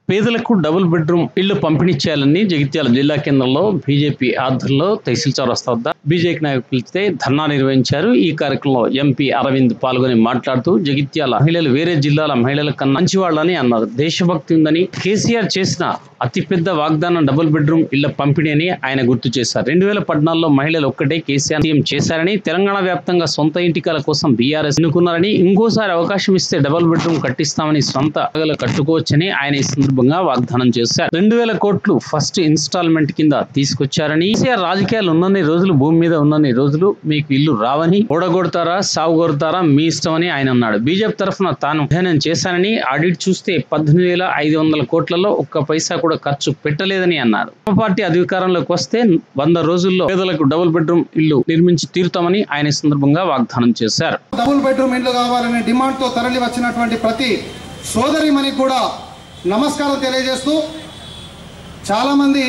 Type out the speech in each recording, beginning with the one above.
పేదలకు double bedroom ఇళ్లు పంపిణీ చేయాలని జగిత్యాల జిల్లా కేంద్రంలో బీజేపీ ఆధ్వర్యంలో తహసీల్ చౌరస్తా వద్ద బీజేపీ నాయకులతో ధర్నా నిర్వహించారు ఈ కార్యక్రమంలో ఎంపీ అరవింద్ పాల్గొని మాట్లాడుతూ జగిత్యాల మహిళలు వేరే జిల్లాల మహిళల కన్నా మంచివాళ్ళని అన్నారు దేశభక్తి ఉందని కేసీఆర్ చేసిన అతిపెద్ద వాగ్దానం డబుల్ బెడ్రూమ్ ఇళ్ల పంపిణీ అని ఆయన గుర్తు చేశారు రెండు వేల పద్నాలుగులో మహిళలు ఒక్కటే కేసీఆర్ సీఎం చేశారని తెలంగాణ వ్యాప్తంగా సొంత ఇంటికల కోసం బీఆర్ఎస్ ఎన్నుకున్నారని ఇంకోసారి అవకాశం ఇస్తే డబుల్ బెడ్రూమ్ కట్టిస్తామని సొంత జాగాలు కట్టుకోవచ్చని ఆయన ఈ సందర్భంగా వాగ్దానం చేశారు రెండు వేల కోట్లు ఫస్ట్ ఇన్స్టాల్మెంట్ కింద తీసుకొచ్చారని కేసీఆర్ రాజకీయాలు ఉన్నన్ని రోజులు భూమి మీద ఉన్నన్ని రోజులు మీకు ఇల్లు రావని ఓడగొడతారా సాగు కొడతారా మీ ఇష్టమని ఆయన అన్నాడు బీజేపీ తరఫున తాను అధ్యయనం చేశానని ఆడిట్ చూస్తే పద్దెనిమిది వేల ఐదు వందల కోట్లలో ఒక్క పైసా కూడా ఖర్చు పెట్టలేదని అన్నారు తమ పార్టీ అధికారంలోకి వస్తే వంద రోజుల్లో పేదలకు డబుల్ బెడ్రూమ్ ఇల్లు నిర్మించి తీరుతామని ఆయన ఈ సందర్భంగా వాగ్దానం చేశారు డబుల్ బెడ్రూమ్ ఇండ్లు కావాలనే డిమాండ్తో తరలి వచ్చినటువంటి ప్రతి సోదరిమణికి కూడా నమస్కారం తెలియజేస్తూ చాలామంది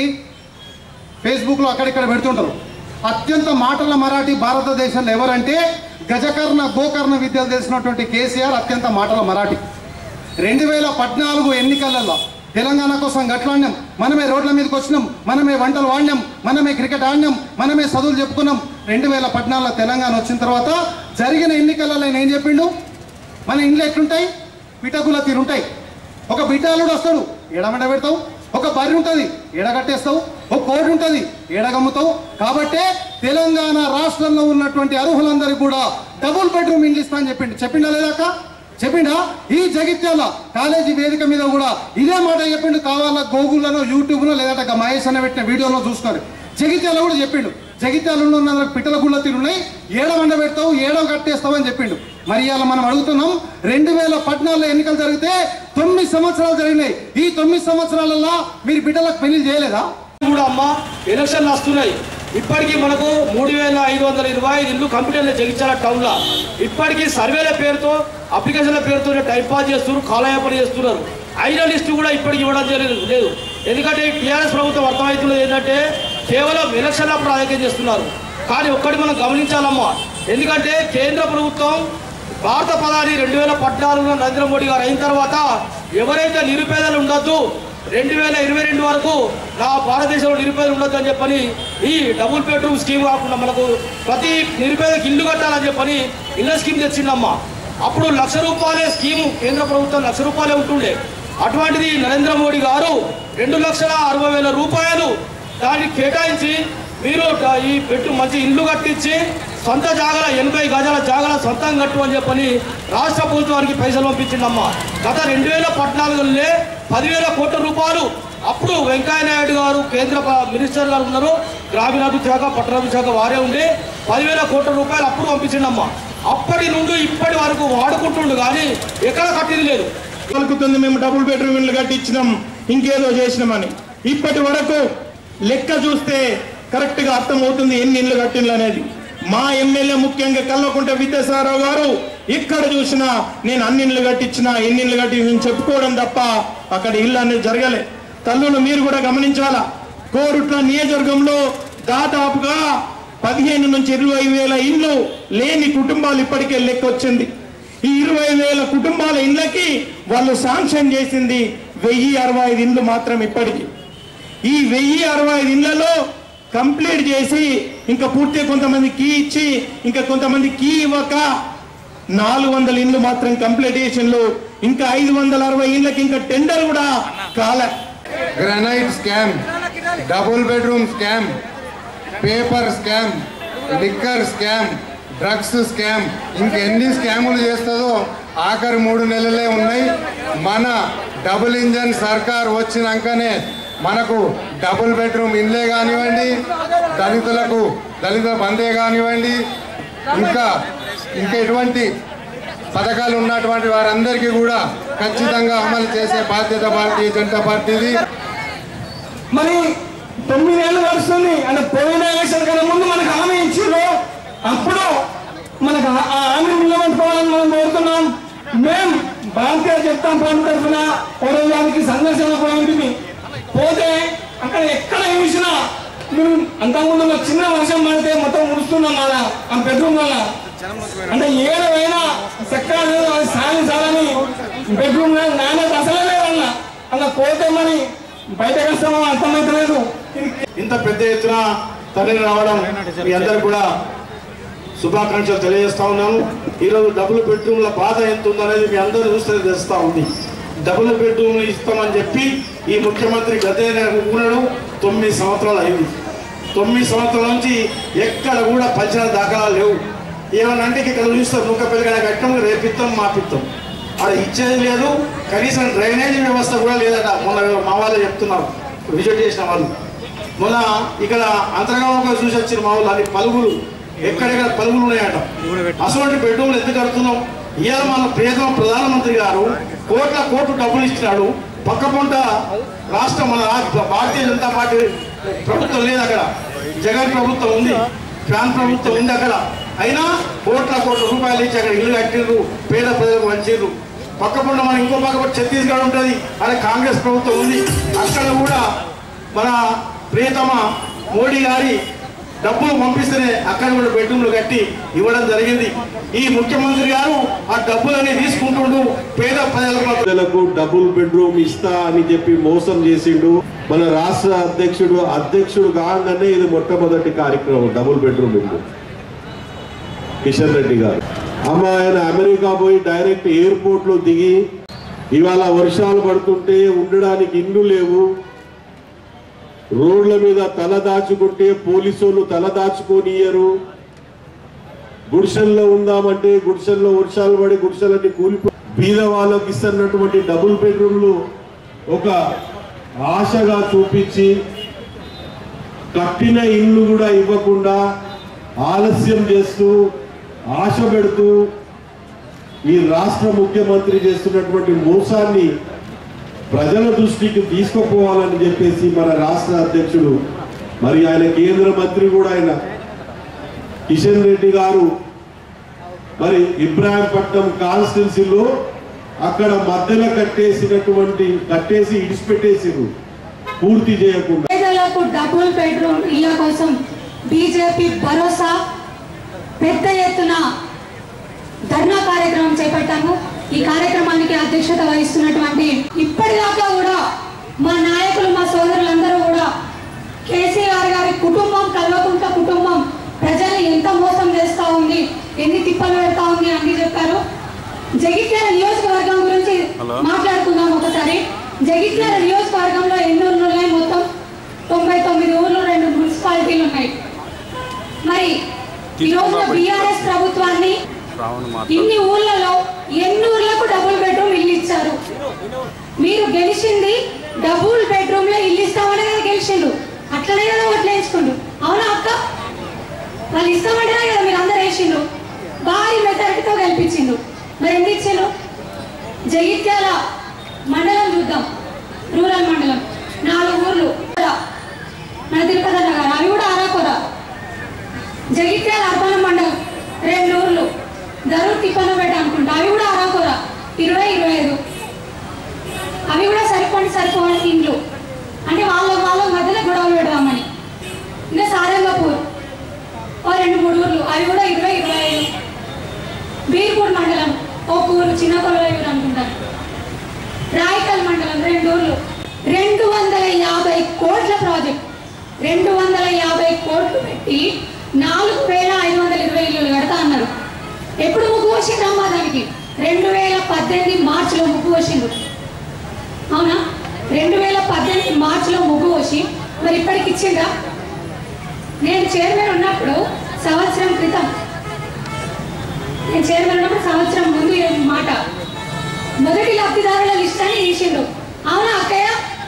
ఫేస్బుక్లో అక్కడిక్కడ పెడుతుంటారు అత్యంత మాటల మరాఠీ భారతదేశంలో ఎవరంటే గజకర్ణ గోకర్ణ విద్యలు తెలిసినటువంటి కేసీఆర్ అత్యంత మాటల మరాఠీ రెండు వేల పద్నాలుగు ఎన్నికలలో తెలంగాణ కోసం గట్లాడినాం మనమే రోడ్ల మీదకి వచ్చినాం మనమే వంటలు వాడినాం మనమే క్రికెట్ ఆడినాం మనమే చదువులు చెప్పుకున్నాం రెండు వేల పద్నాలుగులో తెలంగాణ వచ్చిన తర్వాత జరిగిన ఎన్నికలలో ఆయన ఏం చెప్పిండు మన ఇండ్లు ఎట్లుంటాయి పిటకుల తీరుంటాయి ఒక బిడ్డాలుడు వస్తాడు ఎడమండ పెడతావు ఒక బర్రె ఉంటుంది ఎడగట్టేస్తావు ఒక కోడి ఉంటుంది ఎడగమ్ముతావు కాబట్టే తెలంగాణ రాష్ట్రంలో ఉన్నటువంటి అర్హులందరికీ కూడా డబుల్ బెడ్రూమ్ ఇండ్లు ఇస్తా అని చెప్పిండు చెప్పిండా లేదాక చెప్పిండా ఈ జగిత్యాల కాలేజీ వేదిక మీద కూడా ఇదే మాట చెప్పిండు కావాలా గూగుల్లోనో యూట్యూబ్లో లేదంటే ఒక మహేష్ అన్న పెట్టిన వీడియోలో చూసుకోరు జగిత్యాల కూడా చెప్పిండు జగిత్యాలలో ఉన్న పిట్టల గుళ్ళ తీరున్నాయి ఏడవ వండ పెడతావు ఏడవ కట్టేస్తావు అని చెప్పిండు మరి ఇవాళ మనం అడుగుతున్నాం రెండు వేల పద్నాలుగులో ఎన్నికలు జరిగితే తొమ్మిది సంవత్సరాలు జరిగినాయి ఈ తొమ్మిది సంవత్సరాలలో మీరు బిడ్డలకు పెళ్లి చేయలేదా కూడా అమ్మ ఎలక్షన్లు వస్తున్నాయి ఇప్పటికీ మనకు మూడు వేల ఐదు వందల ఇరవై ఐదు ఇల్లు కంప్యూటర్లో జగించాల టౌన్లో ఇప్పటికీ సర్వేల పేరుతో అప్లికేషన్ల పేరుతో టైం పాస్ చేస్తున్నారు కాలయాపన చేస్తున్నారు అయిన లిస్టు కూడా ఇప్పటికి ఇవ్వడం లేదు లేదు ఎందుకంటే టీఆర్ఎస్ ప్రభుత్వం అర్థమవుతున్నది ఏంటంటే కేవలం ఎలక్షన్లప్పుడు రాజకీయం చేస్తున్నారు కానీ ఒక్కటి మనం గమనించాలమ్మా ఎందుకంటే కేంద్ర ప్రభుత్వం భారత ప్రధాని రెండు వేల పద్నాలుగులో నరేంద్ర మోడీ గారు అయిన తర్వాత ఎవరైతే నిరుపేదలు ఉండొద్దు రెండు వేల ఇరవై రెండు వరకు నా భారతదేశంలో నిరుపేదలు ఉండొద్దు అని చెప్పని ఈ డబుల్ బెడ్రూమ్ స్కీమ్ కాకుండా మనకు ప్రతి నిరుపేదకి ఇల్లు కట్టాలని చెప్పని ఇళ్ళ స్కీమ్ తెచ్చిందమ్మా అప్పుడు లక్ష రూపాయలే స్కీము కేంద్ర ప్రభుత్వం లక్ష రూపాయలే ఉంటుండే అటువంటిది నరేంద్ర మోడీ గారు రెండు లక్షల అరవై వేల రూపాయలు దానికి కేటాయించి మీరు ద- ఈ పెట్టు మంచి ఇల్లు కట్టించి సొంత జాగల ఎనభై గజాల జాగల సొంతం కట్టు అని చెప్పని రాష్ట్ర ప్రభుత్వానికి పైసలు పంపించిందమ్మా గత రెండు వేల పద్నాలుగులోనే పదివేల కోట్ల రూపాయలు అప్పుడు వెంకయ్య నాయుడు గారు కేంద్ర ప- మినిస్టర్ గారు ఉన్నారు గ్రామీణాభివృద్ధి శాఖ పట్టణాభివృద్ధి శాఖ వారే ఉండి పదివేల కోట్ల రూపాయలు అప్పుడు పంపించిందమ్మా అప్పటి నుండి ఇప్పటి వరకు వాడుకుంటుండు కానీ ఎక్కడ కట్టింది లేదు పలుకుతుంది మేము డబుల్ బెడ్రూమ్ ఇల్లు కట్టించినాం ఇంకేదో చేసినామని ఇప్పటి వరకు లెక్క చూస్తే కరెక్ట్ గా అర్థమవుతుంది ఎన్ని ఇల్లు కట్టిండ్లు అనేది మా ఎమ్మెల్యే ముఖ్యంగా కల్వకుంట విద్యాసారావు గారు ఇక్కడ చూసినా నేను అన్ని ఇల్లు కట్టించిన ఎన్ని ఇల్లు కట్టించిన చెప్పుకోవడం తప్ప అక్కడ ఇల్లు అనేది జరగలే తల్లులు మీరు కూడా గమనించాలా కోరుట్ల నియోజకవర్గంలో దాదాపుగా పదిహేను నుంచి ఇరవై వేల ఇండ్లు లేని కుటుంబాలు ఇప్పటికే లెక్క వచ్చింది ఈ ఇరవై వేల కుటుంబాల ఇండ్లకి వాళ్ళు శాంక్షన్ చేసింది వెయ్యి అరవై ఐదు ఇండ్లు మాత్రం ఇప్పటికి ఈ వెయ్యి అరవై ఐదు ఇండ్లలో కంప్లీట్ చేసి ఇంకా పూర్తిగా కొంతమంది కీ ఇచ్చి ఇంకా కొంతమంది కీ ఇవ్వక నాలుగు వందల ఇండ్లు మాత్రం కంప్లీటేషన్లు ఇంకా ఐదు వందల అరవై ఇండ్లకి ఇంకా టెండర్ కూడా కాలే granite scam double bedroom scam paper scam liquor scam drugs scam ఇంకెన్ని స్కాములు చేస్తుందో ఆఖరి మూడు నెలలే ఉన్నాయి మన డబుల్ ఇంజన్ సర్కార్ వచ్చినాకనే మనకు డబుల్ బెడ్రూమ్ ఇల్లే కానివ్వండి దళితులకు దళిత బందే కానివ్వండి ఇంకా ఇంకా ఎటువంటి పథకాలు ఉన్నటువంటి వారందరికీ కూడా ఖచ్చితంగా అమలు చేసే బాధ్యత భారతీయ జనతా పార్టీది మరి తొమ్మిదేళ్ళు వస్తుంది అంటే పోయిన ఎలక్షన్ కన్నా ముందు మనకు హామీ ఇచ్చారు అప్పుడు మనకు ఆ ఆ హామీ నిలబెట్టుకోవాలని మనం కోరుతున్నాం మేము భారతీయ జనతా పార్టీ తరఫున పౌరవానికి సందర్శన పోయింది పోతే అక్కడ ఎక్కడ చూసినా మేము అంతకుముందు ఒక చిన్న వర్షం పడితే మొత్తం ముడుస్తున్నాం మన ఆ బెడ్రూమ్ వల్ల అంటే ఏడవైనా చక్కగా సాయం సాలని బెడ్రూమ్ నాణ్యత అసలే లేదన్న అలా పోతే మరి బయటకు వస్తామో అర్థమైతలేదు ఇది ఇంత పెద్ద ఎత్తున తరలి రావడం మీ అందరు కూడా శుభాకాంక్షలు తెలియజేస్తా ఉన్నాను ఈరోజు డబుల్ బెడ్రూమ్ల బాధ ఎంత ఉందనేది మీ అందరూ చూస్తే తెలుస్తా ఉంది డబుల్ బెడ్రూమ్లు ఇస్తామని చెప్పి ఈ ముఖ్యమంత్రి గతే ఊరడు తొమ్మిది సంవత్సరాలు అయింది తొమ్మిది సంవత్సరాల నుంచి ఎక్కడ కూడా పంచిన దాఖలాలు లేవు ఏమన్నా అంటే ఇక్కడ చూస్తాం ముక్క పిల్లగడ కట్టం రేపిస్తాం మాపిస్తాం అక్కడ ఇచ్చేది లేదు కనీసం డ్రైనేజీ వ్యవస్థ కూడా లేదట మొన్న మా వాళ్ళు చెప్తున్నారు విజిట్ చేసిన వాళ్ళు మొన్న ఇక్కడ అంతర్గామంగా చూసి వచ్చిన మా వాళ్ళు అది పలుగులు ఎక్కడెక్కడ పలుగులు ఉన్నాయట అటువంటి బెడ్రూమ్లు ఎందుకు కడుతున్నాం ఇవాళ మన ప్రియతమ ప్రధానమంత్రి గారు కోట్ల కోట్లు డబ్బులు ఇచ్చినాడు పక్క పొంట రాష్ట్రం మన రా- భారతీయ జనతా పార్టీ ప్రభుత్వం లేదు అక్కడ జగన్ ప్రభుత్వం ఉంది ఫ్యాన్ ప్రభుత్వం ఉంది అక్కడ అయినా కోట్ల కోట్ల రూపాయలు ఇచ్చి అక్కడ ఇల్లు కట్టిర్రు పేద ప్రజలకు వంచిర్రు పక్క పొంట మన ఇంకో పక్క పొంట ఛత్తీస్గఢ్ ఉంటుంది అక్కడ కాంగ్రెస్ ప్రభుత్వం ఉంది అక్కడ కూడా మన ప్రియతమ మోడీ గారి డబ్బులు పంపిస్తేనే అక్కడ కూడా బెడ్రూమ్లు కట్టి ఇవ్వడం జరిగింది ఈ ముఖ్యమంత్రి గారు ఆ డబ్బులన్నీ తీసుకుంటుండు పేద ప్రజలకు పేదలకు డబుల్ బెడ్రూమ్ ఇస్తా అని చెప్పి మోసం చేసిండు మన రాష్ట్ర అధ్యక్షుడు అధ్యక్షుడు కాగానే ఇది మొట్టమొదటి కార్యక్రమం డబుల్ బెడ్రూమ్ ఇల్లు కిషన్ రెడ్డి గారు అమ్మ ఆయన అమెరికా పోయి డైరెక్ట్ ఎయిర్పోర్ట్ లో దిగి ఇవాళ వర్షాలు పడుతుంటే ఉండడానికి ఇల్లు లేవు రోడ్ల మీద తల దాచుకుంటే పోలీసులు తల దాచుకోనియరు గుడిసెల్లో ఉందామంటే గుడిసెల్లో వర్షాలు పడి గుడిసెలన్నీ కూలిపో బీద వాళ్ళకి ఇస్తున్నటువంటి డబుల్ బెడ్రూమ్లు ఒక ఆశగా చూపించి కట్టిన ఇల్లు కూడా ఇవ్వకుండా ఆలస్యం చేస్తూ ఆశ పెడుతూ ఈ రాష్ట్ర ముఖ్యమంత్రి చేస్తున్నటువంటి మోసాన్ని ప్రజల దృష్టికి తీసుకుపోవాలని చెప్పేసి మన రాష్ట్ర అధ్యక్షుడు మరి ఆయన కేంద్ర మంత్రి కూడా ఆయన కిషన్ రెడ్డి గారు మరి ఇబ్రాహీంపట్నం కాన్స్టిట్యున్సీలో అక్కడ మధ్యలో కట్టేసినటువంటి కట్టేసి ఇడిచిపెట్టేసిరు పూర్తి చేయకుండా పేదలకు డబుల్ బెడ్రూమ్ ఇళ్ల కోసం బీజేపీ భరోసా పెద్ద ఎత్తున ధర్నా కార్యక్రమం చేపట్టాము ఈ కార్యక్రమానికి అధ్యక్షత వహిస్తున్నటువంటి ఇప్పటిదాకా కూడా మా నాయకులు మా సోదరులందరూ కూడా కేసీఆర్ గారి కుటుంబం కల్వకుంట కుటుంబం ప్రజల్ని ఎంత మోసం చేస్తా ఉంది ఎన్ని తిప్పలు పెడతా ఉంది అన్ని చెప్పారు జగిత్యాల నియోజకవర్గం గురించి మాట్లాడుకుందాం ఒకసారి జగిత్యాల నియోజకవర్గంలో ఎన్ని ఊర్లు ఉన్నాయి మొత్తం తొంభై తొమ్మిది ఊర్లు రెండు మున్సిపాలిటీలు ఉన్నాయి మరి ఈ రోజున బీఆర్ఎస్ ప్రభుత్వాన్ని ఇన్ని ఊర్లలో ఎన్ని ఊర్లకు డబుల్ బెడ్రూమ్ ఇల్లు ఇచ్చారు మీరు గెలిచింది డబుల్ బెడ్రూమ్ లో ఇల్లు ఇస్తామనే కదా గెలిచిండు అట్లనే కదా ఓట్లు వేసుకుండు అవునా అక్క వాళ్ళు ఇస్తామంటేనే కదా మీరు అందరు వేసిండు భారీ మెజారిటీతో గెలిపించిండు మరి ఎందుకు ఇచ్చిండు జగిత్యాల మండలం చూద్దాం రూరల్ మండలం నాలుగు ఊర్లు మన తిరుపతి అన్న గారు అవి కూడా ఆరాకొరా జగిత్యాల అర్బన్ మండలం రెండు ఊర్లు ధరూర్ తిప్పనపేట అనుకుంటా అవి కూడా ఆరాకొరా ఇరవై ఇరవై ఐదు అవి కూడా సరిపోండి సరిపోని ఇండ్లు అంటే వాళ్ళ వాళ్ళ మధ్యలో గొడవలు పెడదామని ఇంకా సారంగపూర్ ఓ రెండు మూడు ఊర్లు అవి కూడా ఇరవై ఇరవై ఐదు బీర్పూర్ మండలం ఒక ఊరు చిన్న కొలవూరు అనుకుంటాను రాయకల్ మండలం రెండు ఊర్లు రెండు వందల యాభై కోట్ల ప్రాజెక్ట్ రెండు వందల యాభై కోట్లు పెట్టి నాలుగు వేల ఐదు వందల ఇరవై ఇల్లు కడతా అన్నారు ఎప్పుడు ముగ్గు వచ్చిందమ్మా దానికి రెండు వేల పద్దెనిమిది మార్చిలో ముగ్గు వచ్చిండు అవునా రెండు వేల పద్దెనిమిది మార్చిలో ముగ్గు వచ్చి మరి ఇప్పటికి ఇచ్చిండ్రా నేను చైర్మన్ ఉన్నప్పుడు సంవత్సరం క్రితం నేను చైర్మన్ ఉన్నప్పుడు సంవత్సరం ముందు ఈ మాట మొదటి లబ్ధిదారుల లిస్ట్ అని తీసిండు అవునా అక్కయ్య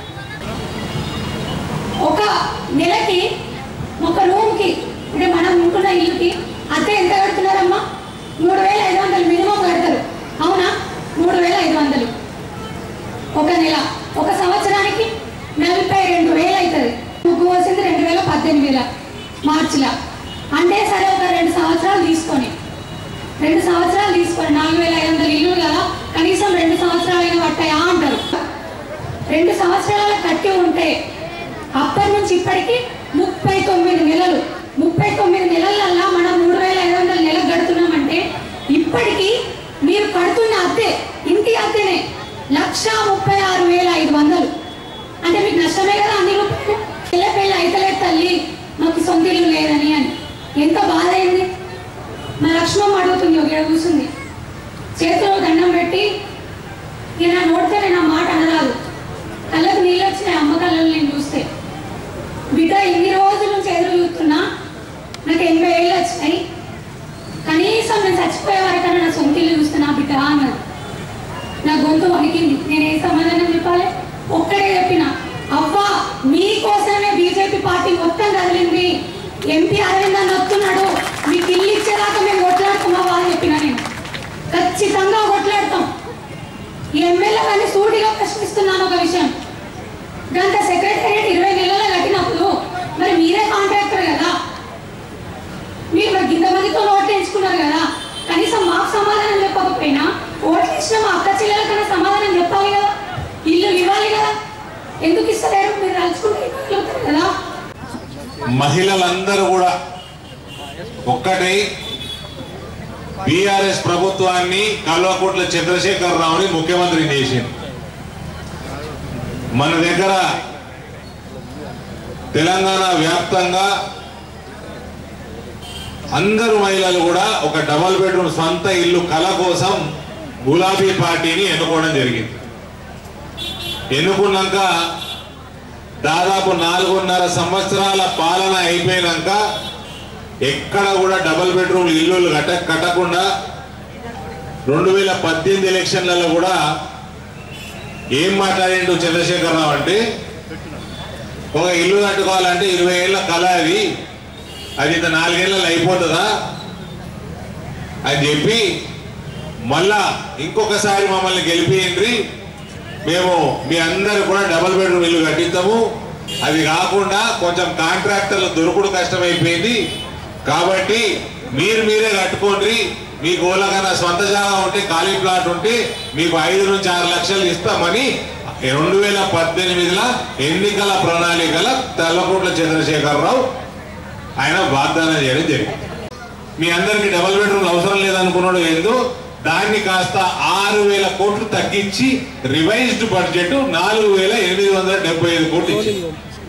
ఒక నెలకి ఒక రూమ్కి అంటే మనం ఉంటున్న ఇల్లుకి అద్దె ఎంత కడుతున్నారమ్మా మూడు వేల ఐదు వందలు మినిమం కడతారు అవునా మూడు వేల ఐదు వందలు ఒక నెల ఒక సంవత్సరానికి నలభై రెండు వేలు అవుతుంది ముగ్గు వచ్చింది రెండు వేల పద్దెనిమిదిలో మార్చిలో అంటే సరే ఒక రెండు సంవత్సరాలు తీసుకొని రెండు సంవత్సరాలు తీసుకొని నాలుగు వేల ఐదు వందల ఇల్లు కదా కనీసం రెండు సంవత్సరాలు అయినా పట్టాయా అంటారు రెండు సంవత్సరాలు కట్టి ఉంటే అప్పటి నుంచి ఇప్పటికి ముప్పై తొమ్మిది నెలలు ముప్పై తొమ్మిది నెలలల్లా మనం మూడు వేల ఐదు వందల నెలకు కడుతున్నామంటే ఇప్పటికీ మీరు కడుతున్న అద్దె ఇంటి అద్దెనే లక్ష ముప్పై ఆరు వేల ఐదు వందలు అంటే మీకు నష్టమే కదా అన్ని రూపాయలు పిల్ల పెళ్ళి అయితలేదు తల్లి మాకు సొంత ఇల్లు లేదని అని ఎంత బాధ అయింది మా లక్ష్మమ్మ అడుగుతుంది ఒక ఏడు కూర్చుంది చేతిలో దండం పెట్టి ఇక నా నోటితో నేను ఆ మాట అనరాదు కళ్ళకు నీళ్ళు వచ్చినాయి అమ్మ కళ్ళలో నేను చూస్తే బిడ్డ ఎన్ని రోజుల నుంచి ఎదురు చూస్తున్నా నాకు ఎనభై ఏళ్ళు వచ్చినాయి కనీసం నేను చచ్చిపోయే వరకన్నా నా సొంత ఇల్లు చూస్తున్నా బిడ్డ అన్నది నా గొంతు వణికింది నేను ఏ సమాధానం చెప్పాలి ఒక్కడే చెప్పిన అవ్వా మీకోసమే బీజేపీ పార్టీ మొత్తం కదిలింది ఎంపీ అరవింద్ అని వస్తున్నాడు మీకు ఇల్లు ఇచ్చేదాకా మేము కొట్లాడుతున్నావా అని చెప్పిన నేను ఖచ్చితంగా కొట్లాడతాం ఈ ఎమ్మెల్యే కానీ సూటిగా ప్రశ్నిస్తున్నాను ఒక విషయం గంట సెక్రటేరియట్ ఇరవై నెలలు కట్టినప్పుడు మరి మీరే కాంట్రాక్టర్ కదా మీరు మరి ఇంతమందితో ఓట్లు ఎంచుకున్నారు కదా కనీసం మాకు సమాధానం చెప్పకపోయినా ఓట్లు ఇచ్చిన మా అక్క చెల్లెలకన్నా సమాధానం చెప్పాలి కదా ఇల్లు ఇవ్వాలి కదా ఎందుకు ఇస్తలేరు మీరు తలుచుకుంటే ఇవ్వగలుగుతారు కదా మహిళలందరూ కూడా ఒక్కటై బీఆర్ఎస్ ప్రభుత్వాన్ని కల్వకుంట్ల చంద్రశేఖర్ రావుని ముఖ్యమంత్రి చేసింది మన దగ్గర తెలంగాణ వ్యాప్తంగా అందరు మహిళలు కూడా ఒక డబల్ బెడ్రూమ్ సొంత ఇల్లు కళ కోసం గులాబీ పార్టీని ఎన్నుకోవడం జరిగింది ఎన్నుకున్నాక దాదాపు నాలుగున్నర సంవత్సరాల పాలన అయిపోయినాక ఎక్కడ కూడా డబల్ బెడ్రూమ్ ఇల్లులు కట్ట కట్టకుండా రెండు వేల పద్దెనిమిది ఎలక్షన్లలో కూడా ఏం మాట్లాడిండు చంద్రశేఖరరావు అంటే ఒక ఇల్లు కట్టుకోవాలంటే ఇరవై ఏళ్ళ కళ అది అది ఇంత నాలుగేళ్ళలో అయిపోతుందా అని చెప్పి మళ్ళా ఇంకొకసారి మమ్మల్ని గెలిపియండి మేము మీ అందరు కూడా డబుల్ బెడ్రూమ్ ఇల్లు కట్టిస్తాము అది కాకుండా కొంచెం కాంట్రాక్టర్లు దొరుకుడు కష్టమైపోయింది కాబట్టి మీరు మీరే కట్టుకోండి మీకు ఓలకన్నా సొంత జాగా ఉంటే ఖాళీ ప్లాట్ ఉంటే మీకు ఐదు నుంచి ఆరు లక్షలు ఇస్తామని రెండు వేల పద్దెనిమిదిలో ఎన్నికల ప్రణాళికల తెల్లకోట్ల చంద్రశేఖరరావు ఆయన వాగ్దానం చేయడం జరిగింది మీ అందరికి డబుల్ బెడ్రూమ్ అవసరం లేదనుకున్నాడు ఏందో దాన్ని కాస్త ఆరు వేల కోట్లు తగ్గించి రివైజ్డ్ బడ్జెట్ నాలుగు వేల ఎనిమిది వందల డెబ్బై ఐదు కోట్లు ఇచ్చింది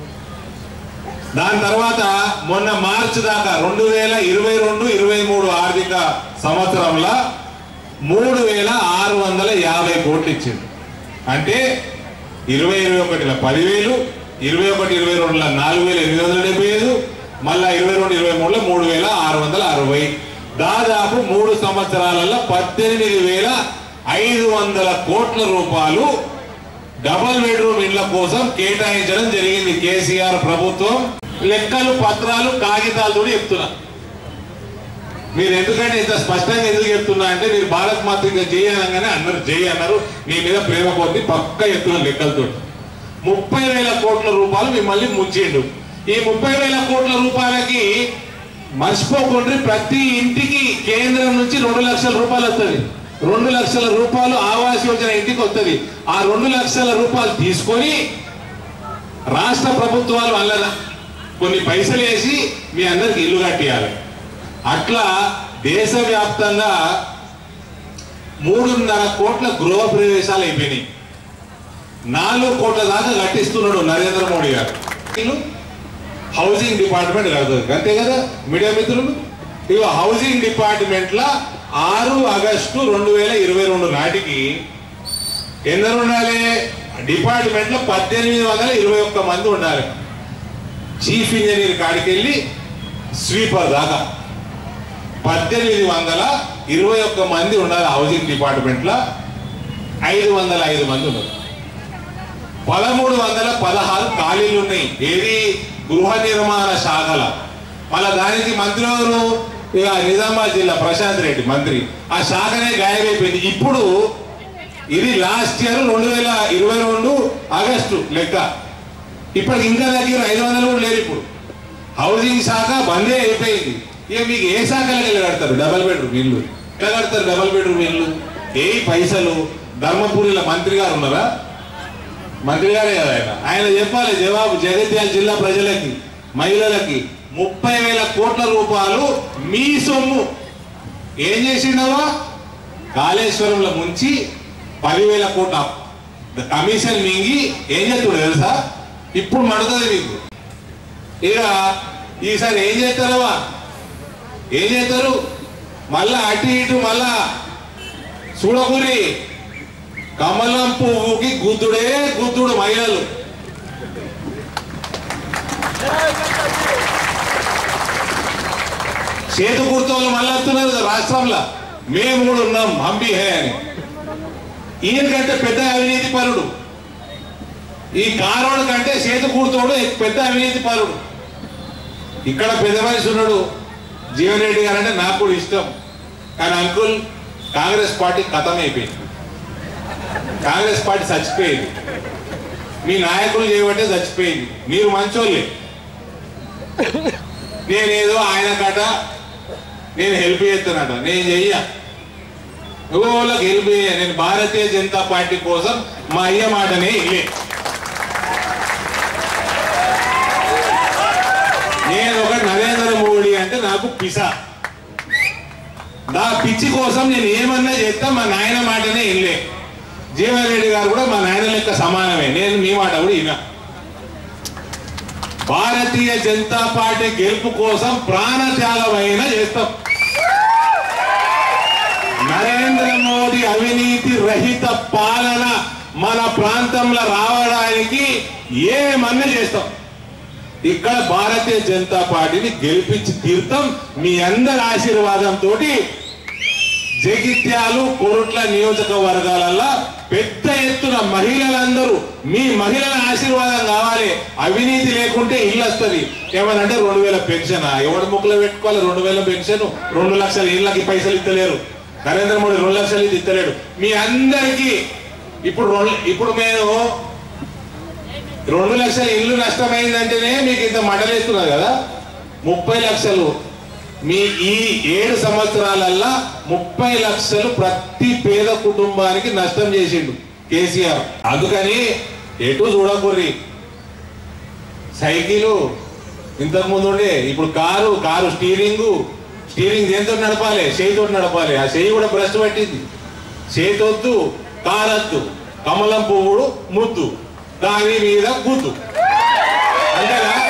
దాని తర్వాత మొన్న మార్చి దాకా రెండు వేల ఇరవై రెండు ఇరవై మూడు ఆర్థిక సంవత్సరంలో మూడు వేల ఆరు వందల యాభై కోట్లు ఇచ్చింది అంటే ఇరవై ఇరవై ఒకటిలో పదివేలు ఇరవై ఒకటి ఇరవై రెండులో నాలుగు వేల ఎనిమిది వందల డెబ్బై ఐదు మళ్ళా ఇరవై రెండు ఇరవై మూడులో మూడు వేల ఆరు వందల అరవై దాదాపు మూడు సంవత్సరాలలో పద్దెనిమిది వేల ఐదు వందల కోట్ల రూపాయలు డబల్ బెడ్రూమ్ ఇళ్ల కోసం కేటాయించడం జరిగింది కేసీఆర్ ప్రభుత్వం లెక్కలు పత్రాలు కాగితాలతో చెప్తున్నా మీరు ఎందుకంటే ఇంత స్పష్టంగా ఎందుకు చెప్తున్నా అంటే మీరు భారత్ మాతృక జై అనగానే అన్నారు జై అన్నారు మీ మీద ప్రేమ కొద్ది పక్క ఎత్తున లెక్కలతో ముప్పై వేల కోట్ల రూపాయలు మిమ్మల్ని ముంచిండు ఈ ముప్పై వేల కోట్ల రూపాయలకి మర్చిపోకుండా ప్రతి ఇంటికి కేంద్రం నుంచి రెండు లక్షల రూపాయలు వస్తుంది రెండు లక్షల రూపాయలు ఆవాస్ యోజన ఇంటికి వస్తుంది ఆ రెండు లక్షల రూపాయలు తీసుకొని రాష్ట్ర ప్రభుత్వాలు అల్ల కొన్ని పైసలు వేసి మీ అందరికి ఇల్లు కట్టియాలి అట్లా దేశవ్యాప్తంగా మూడున్నర కోట్ల గృహ ప్రవేశాలు అయిపోయినాయి నాలుగు కోట్ల దాకా కట్టిస్తున్నాడు నరేంద్ర మోడీ గారు ఇల్లు హౌసింగ్ డిపార్ట్మెంట్ కడుతుంది అంతే కదా మీడియా మిత్రులు ఇక హౌసింగ్ డిపార్ట్మెంట్ లా ఆరు ఆగస్టు రెండు వేల ఇరవై రెండు నాటికి ఎందరు ఉండాలి డిపార్ట్మెంట్ లో పద్దెనిమిది వందల ఇరవై ఒక్క మంది ఉండాలి చీఫ్ ఇంజనీర్ కాడికి వెళ్ళి స్వీపర్ దాకా పద్దెనిమిది వందల ఇరవై ఒక్క మంది ఉండాలి హౌసింగ్ డిపార్ట్మెంట్ లో ఐదు వందల ఐదు మంది ఉన్నారు పదమూడు వందల పదహారు ఖాళీలు ఉన్నాయి ఏది గృహ నిర్మాణ శాఖల మళ్ళా దానికి మంత్రి ఎవరు ఇక నిజామాబాద్ జిల్లా ప్రశాంత్ రెడ్డి మంత్రి ఆ శాఖనే గాయమైపోయింది ఇప్పుడు ఇది లాస్ట్ ఇయర్ రెండు వేల ఇరవై రెండు ఆగస్టు లెక్క ఇప్పటికి ఇంకా దగ్గర ఐదు వందలు కూడా లేరు ఇప్పుడు హౌసింగ్ శాఖ బందే అయిపోయింది ఇక మీకు ఏ శాఖలో వెళ్ళి కడతారు డబల్ బెడ్రూమ్ ఇల్లు ఎట్లా కడతారు డబల్ బెడ్రూమ్ ఇల్లు ఏ పైసలు ధర్మపురిలో మంత్రి గారు ఉన్నారా మంత్రి గారే కదా ఆయన ఆయన చెప్పాలి జవాబు జగిత్యాల జిల్లా ప్రజలకి మహిళలకి ముప్పై వేల కోట్ల రూపాయలు మీ సొమ్ము ఏం చేసిండవా కాళేశ్వరంలో ముంచి పదివేల కోట్ల కమిషన్ మింగి ఏం చేస్తుడు తెలుసా ఇప్పుడు మడుతుంది మీకు ఇక ఈసారి ఏం చేస్తారవా ఏం చేస్తారు మళ్ళా అటు ఇటు మళ్ళా చూడకూరి కమలం పువ్వుకి గుద్దుడే గుద్దుడు మహిళలు చేతు గుర్తోళ్ళు మళ్ళీ వస్తున్నారు కదా రాష్ట్రంలో మేము కూడా ఉన్నాం హంబి హే అని ఈయన కంటే పెద్ద అవినీతి పరుడు ఈ కారోడు కంటే చేతు కూర్చోడు పెద్ద అవినీతి పరుడు ఇక్కడ పెద్ద మనిషి ఉన్నాడు జీవన్ రెడ్డి గారు అంటే నాకు కూడా ఇష్టం కానీ అంకుల్ కాంగ్రెస్ పార్టీ ఖతం అయిపోయింది కాంగ్రెస్ పార్టీ చచ్చిపోయింది మీ నాయకులు చేయబట్టే చచ్చిపోయింది మీరు మంచోళ్ళే నేనేదో ఆయన కట నేను హెల్ప్ చేస్తానట నేను చెయ్య వాళ్ళకి హెల్ప్ చేయ నేను భారతీయ జనతా పార్టీ కోసం మా అయ్య మాటనే ఇల్లే నేను ఒక నరేంద్ర మోడీ అంటే నాకు పిసా నా పిచ్చి కోసం నేను ఏమన్నా చేస్తా మా నాయన మాటనే ఇల్లే జీవన్ రెడ్డి గారు కూడా మా నాయన లెక్క సమానమే నేను మీ మాట కూడా వినా భారతీయ జనతా పార్టీ గెలుపు కోసం ప్రాణత్యాగమైన చేస్తాం నరేంద్ర మోడీ అవినీతి రహిత పాలన మన ప్రాంతంలో రావడానికి ఏమన్నా చేస్తాం ఇక్కడ భారతీయ జనతా పార్టీని గెలిపించి తీర్థం మీ అందరి ఆశీర్వాదంతో జగిత్యాలు కోరుట్ల నియోజకవర్గాలలో పెద్ద ఎత్తున మహిళలందరూ మీ మహిళల ఆశీర్వాదం కావాలి అవినీతి లేకుంటే ఇల్లు వస్తుంది ఏమనంటే రెండు వేల పెన్షన్ ఎవడు ముక్కులో పెట్టుకోవాలి రెండు వేల పెన్షన్ రెండు లక్షల ఇళ్ళకి పైసలు ఇస్తలేరు నరేంద్ర మోడీ రెండు లక్షలు ఇది ఇస్తలేడు మీ అందరికీ ఇప్పుడు రెండు- ఇప్పుడు మేము రెండు లక్షల ఇల్లు నష్టమైందంటేనే మీకు ఇంత మడలేస్తున్నారు కదా ముప్పై లక్షలు మీ ఈ ఏడు సంవత్సరాలల్లా ముప్పై లక్షలు ప్రతి పేద కుటుంబానికి నష్టం చేసిండు కేసీఆర్ అందుకని ఎటు చూడకూర్రి సైకిలు ఇంతకు ముందు ఉండే ఇప్పుడు కారు కారు స్టీరింగ్ స్టీరింగ్ దేంతో నడపాలి చేయితో నడపాలి ఆ చేయి కూడా భ్రష్టు పట్టింది చేతొద్దు కారద్దు కమలం పువ్వుడు ముద్దు దాని మీద గుద్దు అంతేనా